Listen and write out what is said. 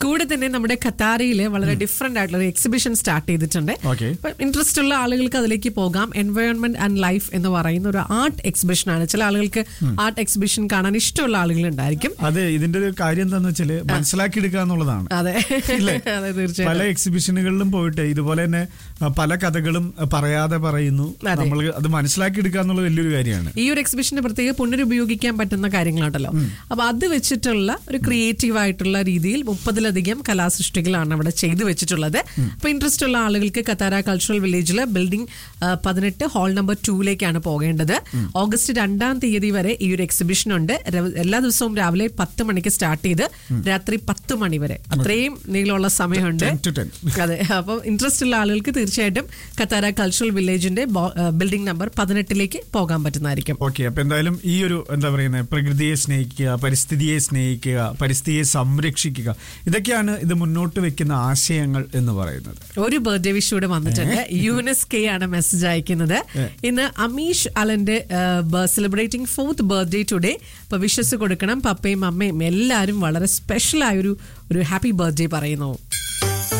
കൂടെ തന്നെ നമ്മുടെ ഖത്താരയില് വളരെ ഡിഫറെന്റ് ആയിട്ടുള്ള ഒരു എക്സിബിഷൻ സ്റ്റാർട്ട് ചെയ്തിട്ടുണ്ട് ഓക്കെ ഇൻട്രസ്റ്റ് ഉള്ള ആളുകൾക്ക് അതിലേക്ക് പോകാം എൻവയോൺമെന്റ് ആൻഡ് ലൈഫ് എന്ന് പറയുന്ന ഒരു ആർട്ട് എക്സിബിഷൻ ആണ് ചില ആളുകൾക്ക് ആർട്ട് എക്സിബിഷൻ കാണാൻ ഇഷ്ടമുള്ള ആളുകൾ ഉണ്ടായിരിക്കും അതെ ഇതിന്റെ ഒരു കാര്യം എന്താന്ന് വെച്ചാല് മനസ്സിലാക്കി എടുക്കുക എന്നുള്ളതാണ് അതെ ഇല്ലേ? അതെ തീർച്ചയായും പല എക്സിബിഷനുകളിലും പോയിട്ട് ഇതുപോലെ തന്നെ ആ, പല കഥകളും ആ, പറയാതെ പറയുന്നു അതെ. നമ്മൾ അത് മനസ്സിലാക്കി എടുക്കുക എന്നുള്ളത് വലിയൊരു കാര്യമാണ് ഈ ഒരു എക്സിബിഷന് പ്രത്യേക പുനരുപയോഗിക്കാൻ പറ്റുന്ന കാര്യങ്ങളുണ്ടല്ലോ അപ്പൊ അത് വെച്ചിട്ടുള്ള ഒരു ക്രിയേറ്റീവ് ആയിട്ടുള്ള രീതിയിൽ മുപ്പതിലധികം കലാസൃഷ്ടികളാണ് അവിടെ ചെയ്തു വെച്ചിട്ടുള്ളത് അപ്പൊ ഇൻട്രസ്റ്റ് ഉള്ള ആളുകൾക്ക് കത്താര കൾച്ചറൽ വില്ലേജിലെ ബിൽഡിംഗ് പതിനെട്ട് ഹാൾ നമ്പർ ടൂയിലേക്കാണ് പോകേണ്ടത് ഓഗസ്റ്റ് രണ്ടാം തീയതി വരെ ഈ ഒരു എക്സിബിഷൻ ഉണ്ട് ര- എല്ലാ ദിവസവും രാവിലെ പത്ത് മണിക്ക് സ്റ്റാർട്ട് ചെയ്ത് രാത്രി പത്ത് മണി വരെ അത്രയും നീളമുള്ള സമയമുണ്ട് 10 to 10. അതെ അപ്പോൾ ഇൻട്രസ്റ്റ് ഉള്ള ആളുകൾക്ക് തീർച്ചയായിട്ടും കത്താര കൾച്ചറൽ വില്ലേജിന്റെ ബിൽഡിംഗ് നമ്പർ പതിനെട്ടിലേക്ക് പോകാൻ പറ്റുന്നതായിരിക്കും ഓക്കെ അപ്പൊ എന്തായാലും ഈ ഒരു എന്താ പറയുന്നത് പ്രകൃതിയെ സ്നേഹിക്കുക പരിസ്ഥിതിയെ സ്നേഹിക്കുക പരിസ്ഥിതിയെ സംരക്ഷിക്കുക ഇതൊക്കെയാണ് ഇത് മുന്നോട്ട് വെക്കുന്ന ആശയങ്ങൾ എന്ന് പറയുന്നത് ഒരു ബർത്ത്ഡേ വിഷ് ഇവിടെ വന്നിട്ടുണ്ട് യൂനസ് കെ ആണ് മെസ്സേജ് അയക്കുന്നത് ഇന്ന് അമീഷ് അലന്റെ സെലിബ്രേറ്റിംഗ് ഫോർത്ത് ബർത്ത്ഡേ ടുഡേ അപ്പൊ വിഷസ് കൊടുക്കണം പപ്പയും അമ്മയും എല്ലാവരും വളരെ സ്പെഷ്യൽ ആയ ഒരു ഒരു ഹാപ്പി ബർത്ത്ഡേ പറയുന്നു